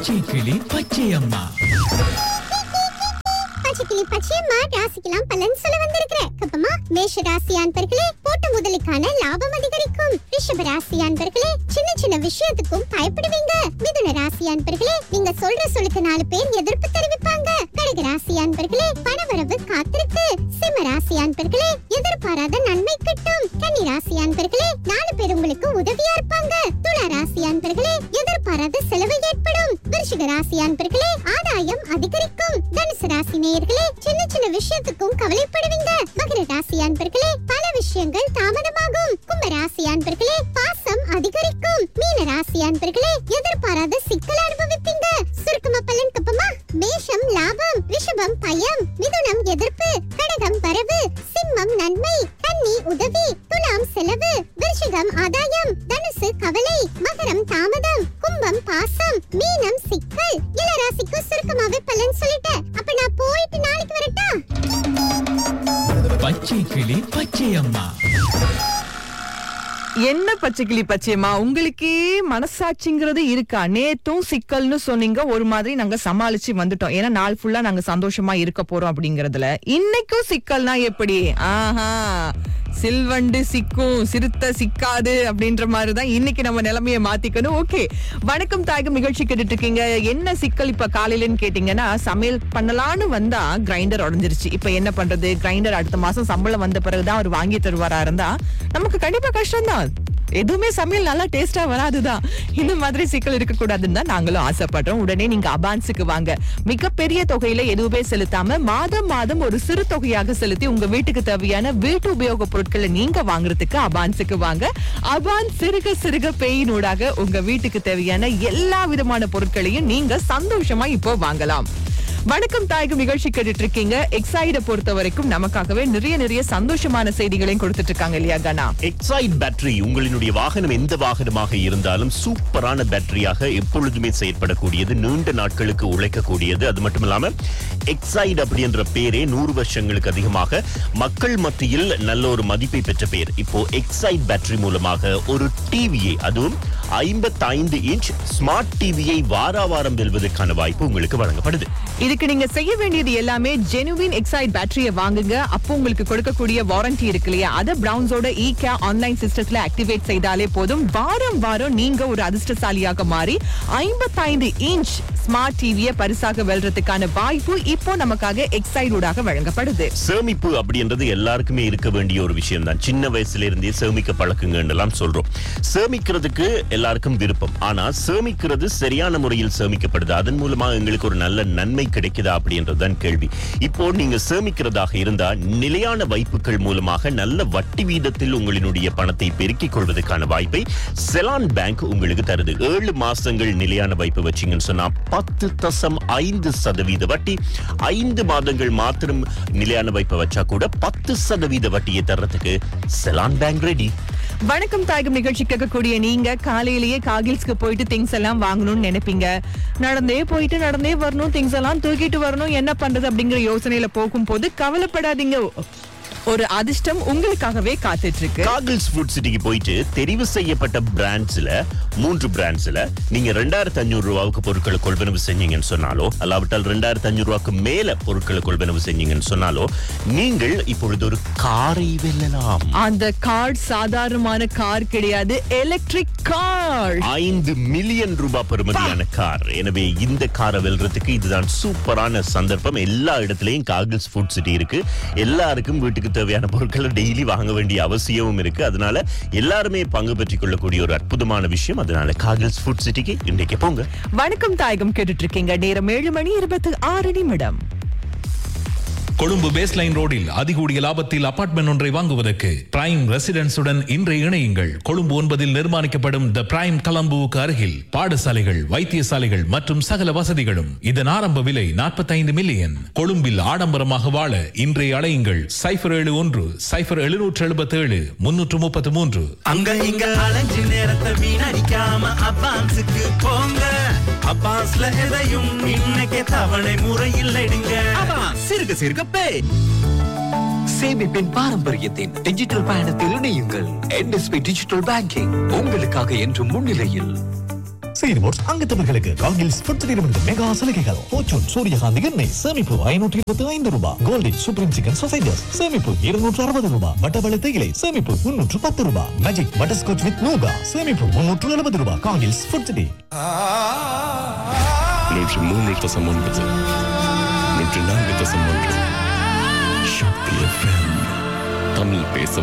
பச்சை கிளி பச்சை அம்மா பச்சைக்கிளி பச்சையம்மா ராசிக்கெல்லாம் பலன் சொல்ல வந்திருக்கிறேன் கப்பமா மேஷ ராசி அன்பர்களே போட்ட முதலுக்கான லாபம் அதிகரிக்கும் ரிஷப ராசி அன்பர்களே சின்ன சின்ன விஷயத்துக்கும் பயப்படுவீங்க மிதுன ராசி அன்பர்களே நீங்க சொல்ற சொல்லுக்கு நாலு பேர் எதிர்ப்பு தெரிவிப்பாங்க கடக ராசி அன்பர்களே பணவரவு காத்திருக்கு சிம்ம ராசி அன்பர்களே எதிர்பாராத நன்மை கிட்டும் கன்னி ராசி அன்பர்களே நாலு பேர் உங்களுக்கு உதவியா இருப்பாங்க துலா ராசி அன்பர்களே எதிர்பாராத செலவு ஏற்படும் விருஷிக ராசி அன்பர்களே ஆதாயம் அதிகரிக்கும் தனுசு ராசி நேயர்களே சின்ன சின்ன விஷயத்துக்கும் கவலைப்படுவீங்க மகர ராசி அன்பர்களே பல விஷயங்கள் தாமதமாகும் கும்ப ராசி அன்பர்களே பாசம் அதிகரிக்கும் மீன ராசி அன்பர்களே எதிர்பாராத சிக்கல் அனுபவிப்பீங்க சுருக்கமா பலன் கப்பமா மேஷம் லாபம் ரிஷபம் பயம் மிதுனம் எதிர்ப்பு கடகம் வரவு சிம்மம் நன்மை கன்னி உதவி துலாம் செலவு விருஷிகம் ஆதாயம் தனுசு கவலை மகரம் தாமதம் கும்பம் பாசம் மீனம் சிக்கல் இளராசிக்கு சுருக்கமாவே பலன் சொல்லிட்டேன் அப்ப நான் போயிட்டு நாளைக்கு வரட்டா பச்சை கிளி பச்சை அம்மா என்ன பச்சைக்கிளி பச்சையம்மா உங்களுக்கே மனசாட்சிங்கிறது இருக்கா நேத்தும் சிக்கல்னு சொன்னீங்க ஒரு மாதிரி நாங்க சமாளிச்சு வந்துட்டோம் ஏன்னா நாள் ஃபுல்லா நாங்க சந்தோஷமா இருக்க போறோம் அப்படிங்கறதுல இன்னைக்கும் சிக்கல்னா எப்படி ஆஹா சில்வண்டு சிக்கும் சிறுத்தை சிக்காது அப்படின்ற மாதிரி தான் இன்னைக்கு நம்ம நிலைமையை மாத்திக்கணும் ஓகே வணக்கம் தாயகம் நிகழ்ச்சி கேட்டுட்டு இருக்கீங்க என்ன சிக்கல் இப்ப காலையிலன்னு கேட்டீங்கன்னா சமையல் பண்ணலான்னு வந்தா கிரைண்டர் உடஞ்சிருச்சு இப்ப என்ன பண்றது கிரைண்டர் அடுத்த மாசம் சம்பளம் வந்த பிறகுதான் அவர் வாங்கி தருவாரா இருந்தா நமக்கு கண்டிப்பா கஷ்டம் தான் எதுவுமே சமையல் நல்லா டேஸ்டா வராதுதான் இந்த மாதிரி சிக்கல் இருக்க கூடாதுன்னு தான் நாங்களும் ஆசைப்படுறோம் உடனே நீங்க அபான்ஸுக்கு வாங்க மிகப்பெரிய தொகையில எதுவுமே செலுத்தாம மாதம் மாதம் ஒரு சிறு தொகையாக செலுத்தி உங்க வீட்டுக்கு தேவையான வீட்டு உபயோக பொருட்களை நீங்க வாங்குறதுக்கு அபான்ஸுக்கு வாங்க அபான் சிறுக சிறுக பேயினூடாக உங்க வீட்டுக்கு தேவையான எல்லா விதமான பொருட்களையும் நீங்க சந்தோஷமா இப்போ வாங்கலாம் வணக்கம் தாயகம் நிகழ்ச்சி கேட்டுட்டு இருக்கீங்க எக்ஸைட பொறுத்த வரைக்கும் நமக்காகவே நிறைய நிறைய சந்தோஷமான செய்திகளையும் கொடுத்துட்டு இருக்காங்க இல்லையா கனா எக்ஸைட் பேட்டரி உங்களினுடைய வாகனம் எந்த வாகனமாக இருந்தாலும் சூப்பரான பேட்டரியாக எப்பொழுதுமே செயற்படக்கூடியது நீண்ட நாட்களுக்கு உழைக்கக்கூடியது அது மட்டும் இல்லாம எக்ஸைட் அப்படின்ற பேரே நூறு வருஷங்களுக்கு அதிகமாக மக்கள் மத்தியில் நல்ல ஒரு மதிப்பை பெற்ற பேர் இப்போ எக்ஸைட் பேட்டரி மூலமாக ஒரு டிவியை அதுவும் ஐம்பத்தைந்து இன்ச் ஸ்மார்ட் டிவியை வாரா வாரம் வெல்வதற்கான வாய்ப்பு உங்களுக்கு வழங்கப்படுது இதுக்கு நீங்க செய்ய வேண்டியது எல்லாமே ஜெனுவின் எக்ஸைட் பேட்டரியை வாங்குங்க அப்போ உங்களுக்கு கொடுக்கக்கூடிய வாரண்டி இருக்கு இல்லையா அதை பிரவுன்ஸோட இ கே ஆன்லைன் சிஸ்டத்துல ஆக்டிவேட் செய்தாலே போதும் வாரம் வாரம் நீங்க ஒரு அதிர்ஷ்டசாலியாக மாறி ஐம்பத்தைந்து இன்ச் ஸ்மார்ட் டிவியை பரிசாக வெல்றதுக்கான வாய்ப்பு இப்போ நமக்காக எக்ஸைட் ஊடாக வழங்கப்படுது சேமிப்பு அப்படின்றது எல்லாருக்குமே இருக்க வேண்டிய ஒரு விஷயம் தான் சின்ன வயசுல இருந்தே சேமிக்க பழக்குங்கன்னு எல்லாம் சொல்றோம் சேமிக்கிறதுக்கு எல்லாருக்கும் விருப்பம் ஆனா சேமிக்கிறது சரியான முறையில் சேமிக்கப்படுது அதன் மூலமா எங்களுக்கு ஒரு நல்ல நன்மை கிடைக்குதா அப்படின்றதுதான் கேள்வி இப்போ நீங்க சேமிக்கிறதாக இருந்தா நிலையான வைப்புகள் மூலமாக நல்ல வட்டி வீதத்தில் உங்களினுடைய பணத்தை பெருக்கிக் கொள்வதற்கான வாய்ப்பை செலான் பேங்க் உங்களுக்கு தருது ஏழு மாசங்கள் நிலையான வைப்பு வச்சீங்கன்னு சொன்னா பத்து தசம் ஐந்து சதவீத வட்டி ஐந்து மாதங்கள் மாத்திரம் நிலையான வைப்பை வச்சா கூட பத்து சதவீத வட்டியை தர்றதுக்கு செலான் பேங்க் ரெடி வணக்கம் தாயகம் நிகழ்ச்சி கேட்கக்கூடிய நீங்க காலையிலேயே காகில்ஸ்க்கு போயிட்டு திங்ஸ் எல்லாம் வாங்கணும்னு நினைப்பீங்க நடந்தே போயிட்டு நடந்தே வரணும் திங்ஸ் எல்லாம் தூக்கிட்டு வரணும் என்ன பண்றது அப்படிங்கிற யோசனையில போகும்போது கவலைப்படாதீங்க ஒரு அதிர்ஷ்டம் உங்களுக்காகவே காத்துட்டு இருக்கு காகிள்ஸ் ஃபுட் சிட்டிக்கு போயிட்டு தெரிவு செய்யப்பட்ட பிராண்ட்ஸ்ல மூன்று பிராண்ட்ஸ்ல நீங்க ரெண்டாயிரத்தி அஞ்சூறு ரூபாவுக்கு பொருட்களை கொள்வனவு செஞ்சீங்கன்னு சொன்னாலோ அல்லாவிட்டால் ரெண்டாயிரத்தி அஞ்சூறு ரூபாய்க்கு மேல பொருட்களை கொள்வனவு செஞ்சீங்கன்னு சொன்னாலோ நீங்கள் இப்பொழுது ஒரு காரை வெல்லலாம் அந்த கார் சாதாரணமான கார் கிடையாது எலக்ட்ரிக் கார் ஐந்து மில்லியன் ரூபாய் பெறுமதியான கார் எனவே இந்த காரை வெல்றதுக்கு இதுதான் சூப்பரான சந்தர்ப்பம் எல்லா இடத்துலயும் காகிள்ஸ் ஃபுட் சிட்டி இருக்கு எல்லாருக்கும் வீட்டுக்கு தேவையான பொருட்களை டெய்லி வாங்க வேண்டிய அவசியமும் இருக்கு அதனால எல்லாருமே பங்கு பெற்றுக் கொள்ளக்கூடிய ஒரு அற்புதமான விஷயம் அதனால காகிள்ஸ் ஃபுட் சிட்டிக்கு இன்றைக்கு போங்க வணக்கம் தாயகம் கேட்டுட்டு இருக்கீங்க நேரம் ஏழு மணி இருபத்தி ஆறு நிமிடம் கொழும்பு பேஸ்லைன் ரோடில் அதிகூடிய லாபத்தில் அபார்ட்மெண்ட் ஒன்றை வாங்குவதற்கு பிரைம் ரெசிடென்ஸுடன் இன்றைய இணையுங்கள் கொழும்பு ஒன்பதில் நிர்மாணிக்கப்படும் த பிரைம் கலம்புவுக்கு அருகில் பாடசாலைகள் வைத்தியசாலைகள் மற்றும் சகல வசதிகளும் இதன் ஆரம்ப விலை 45 மில்லியன் கொழும்பில் ஆடம்பரமாக வாழ இன்றைய அழையுங்கள் சைபர் ஏழு ஒன்று சைபர் எழுநூற்று எழுபத்தி ஏழு முன்னூற்று முப்பத்து மூன்று அங்க இங்க அலைஞ்சு நேரத்தை வீணடிக்காம அப்பான்ஸுக்கு போங்க அப்பான்ஸ்ல எதையும் இன்னைக்கே தவணை முறையில் எடுங்க சிறுக சிறுக பே சேமிப்பின் பாரம்பரியத்தின் டிஜிட்டல் பயணத்தில் இணையுங்கள் என்எஸ்பி டிஜிட்டல் பேங்கிங் உங்களுக்காக என்றும் முன்னிலையில் சீனிமோட்ஸ் அங்கத்தவர்களுக்கு காகில்ஸ் ஃபுட்ஸ் நிறுவனத்து மெகா சலுகைகள் போச்சூன் சூரியகாந்தி எண்ணெய் சேமிப்பு ஐநூற்றி இருபத்தி ஐந்து ரூபாய் கோல்டின் சூப்பரின் சிக்கன் சொசைட்டஸ் சேமிப்பு இருநூற்று அறுபது ரூபாய் பட்டவள தேயிலை சேமிப்பு முன்னூற்று பத்து ரூபாய் மேஜிக் பட்டர்ஸ்காட்ச் வித் நூகா சேமிப்பு முன்னூற்று எழுபது ரூபாய் காகில்ஸ் ஃபுட் சிட்டி நூற்றி மூன்று தசம் ஒன்பது நூற்றி நான்கு தசம் ஒன்று சக்தி எஃப்எம் தமிழ் பேசும்